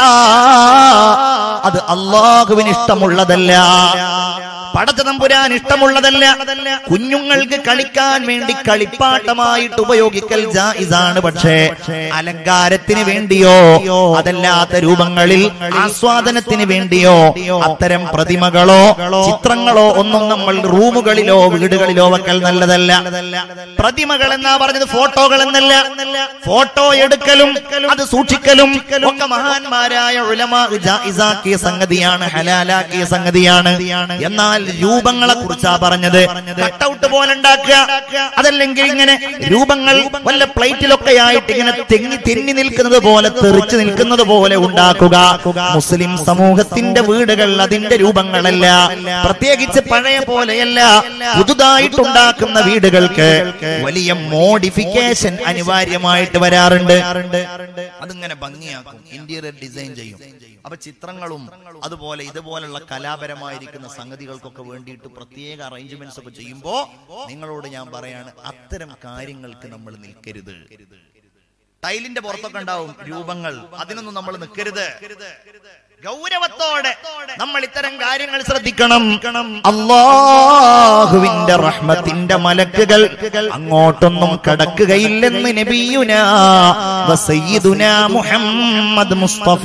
അത് അള്ളാഹുവിന് ഇഷ്ടമുള്ളതല്ല പടച്ച തമ്പുരാൻ ഇഷ്ടമുള്ളതല്ല കുഞ്ഞുങ്ങൾക്ക് കളിക്കാൻ വേണ്ടി കളിപ്പാട്ടമായിട്ട് ഉപയോഗിക്കൽ ജായിസാണ് പക്ഷേ അലങ്കാരത്തിന് വേണ്ടിയോ അതല്ലാത്ത രൂപങ്ങളിൽ ആസ്വാദനത്തിന് വേണ്ടിയോ അത്തരം പ്രതിമകളോ ചിത്രങ്ങളോ ഒന്നും നമ്മൾ റൂമുകളിലോ വീടുകളിലോ വെക്കൽ നല്ലതല്ല പ്രതിമകൾ എന്നാ പറഞ്ഞത് ഫോട്ടോകൾ എന്നല്ല ഫോട്ടോ എടുക്കലും അത് സൂക്ഷിക്കലും ഒക്കെ മഹാന്മാരായ ഉലമാ ജായിസാക്കിയ സംഗതിയാണ് ഹലാലാക്കിയ സംഗതിയാണ് എന്നാൽ രൂപങ്ങളെ കുറിച്ചാ പറഞ്ഞത് കട്ടൗട്ട് പോലെ ഉണ്ടാക്കുക അതല്ലെങ്കിൽ ഇങ്ങനെ രൂപങ്ങൾ വല്ല പ്ലേറ്റിലൊക്കെ ആയിട്ട് ഇങ്ങനെ തെങ്ങി തെന്നി നിൽക്കുന്നത് പോലെ തെറിച്ചു നിൽക്കുന്നത് പോലെ ഉണ്ടാക്കുക മുസ്ലിം സമൂഹത്തിന്റെ വീടുകൾ അതിന്റെ രൂപങ്ങളല്ല പ്രത്യേകിച്ച് പഴയ പോലെയല്ല പുതുതായിട്ടുണ്ടാക്കുന്ന വീടുകൾക്ക് വലിയ മോഡിഫിക്കേഷൻ അനിവാര്യമായിട്ട് വരാറുണ്ട് അതിങ്ങനെ ഭംഗിയാക്കും ഇന്റീരിയർ ഡിസൈൻ ചെയ്യും അപ്പൊ ചിത്രങ്ങളും അതുപോലെ ഇതുപോലുള്ള കലാപരമായിരിക്കുന്ന സംഗതികൾക്കൊക്കെ വേണ്ടിയിട്ട് പ്രത്യേക അറേഞ്ച്മെന്റ്സ് ഒക്കെ ചെയ്യുമ്പോ നിങ്ങളോട് ഞാൻ പറയാണ് അത്തരം കാര്യങ്ങൾക്ക് നമ്മൾ നിൽക്കരുത് ടൈലിന്റെ പുറത്തൊക്കെ ഉണ്ടാവും രൂപങ്ങൾ അതിനൊന്നും നമ്മൾ നിൽക്കരുത് ഗൗരവത്തോടെ നമ്മൾ ഇത്തരം കാര്യങ്ങൾ ശ്രദ്ധിക്കണം അള്ളാഹുവിന്റെ റഹ്മത്തിന്റെ മലക്കുകൾ അങ്ങോട്ടൊന്നും കടക്കുകയില്ലെന്ന് നബിയുന വസയ്യിദുന മുഹമ്മദ് മുസ്തഫ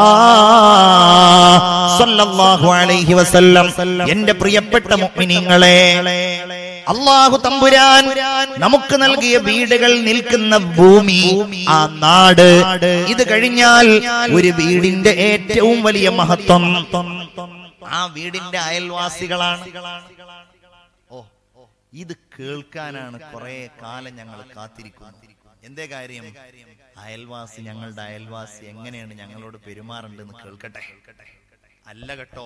സല്ലല്ലാഹു അലൈഹി വസല്ലം എന്റെ പ്രിയപ്പെട്ട മുഅ്മിനീങ്ങളെ അള്ളാഹു തമ്പുരാൻ നമുക്ക് നൽകിയ വീടുകൾ നിൽക്കുന്ന ഭൂമി ആ നാട് ഇത് കഴിഞ്ഞാൽ ഒരു വീടിന്റെ ഏറ്റവും വലിയ മഹത്വം ആ വീടിന്റെ അയൽവാസികളാണ് ഓ ഇത് കേൾക്കാനാണ് കുറെ കാലം ഞങ്ങൾ കാത്തിരിക്കുന്നത് എന്തേ കാര്യം അയൽവാസി ഞങ്ങളുടെ അയൽവാസി എങ്ങനെയാണ് ഞങ്ങളോട് പെരുമാറേണ്ടതെന്ന് കേൾക്കട്ടെ അല്ല കേട്ടോ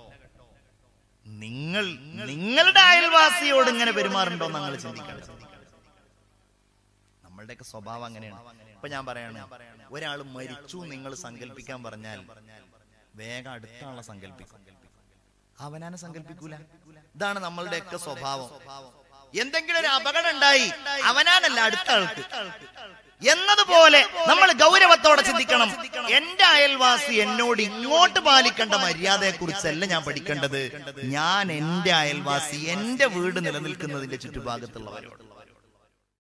നിങ്ങൾ നിങ്ങളുടെ അയൽവാസിയോട് ഇങ്ങനെ പെരുമാറുണ്ടോ ഞങ്ങൾ ചിന്തിക്കണം നമ്മളുടെയൊക്കെ സ്വഭാവം അങ്ങനെയാണ് ഇപ്പൊ ഞാൻ പറയാണ് ഒരാൾ മരിച്ചു നിങ്ങൾ സങ്കല്പിക്കാൻ പറഞ്ഞാൽ വേഗം അടുത്ത ആളെ സങ്കല്പിക്കും അവനാനെ സങ്കല്പിക്കൂല ഇതാണ് നമ്മളുടെയൊക്കെ സ്വഭാവം എന്തെങ്കിലും ഒരു അപകടം ഉണ്ടായി അവനാനല്ല അടുത്ത ആൾക്ക് എന്നതുപോലെ നമ്മൾ ഗൗരവത്തോടെ ചിന്തിക്കണം എന്റെ അയൽവാസി എന്നോട് ഇങ്ങോട്ട് പാലിക്കേണ്ട മര്യാദയെ കുറിച്ചല്ല ഞാൻ പഠിക്കേണ്ടത് ഞാൻ എന്റെ അയൽവാസി എന്റെ വീട് നിലനിൽക്കുന്നതിന്റെ ചുറ്റുഭാഗത്തുള്ളവരോട്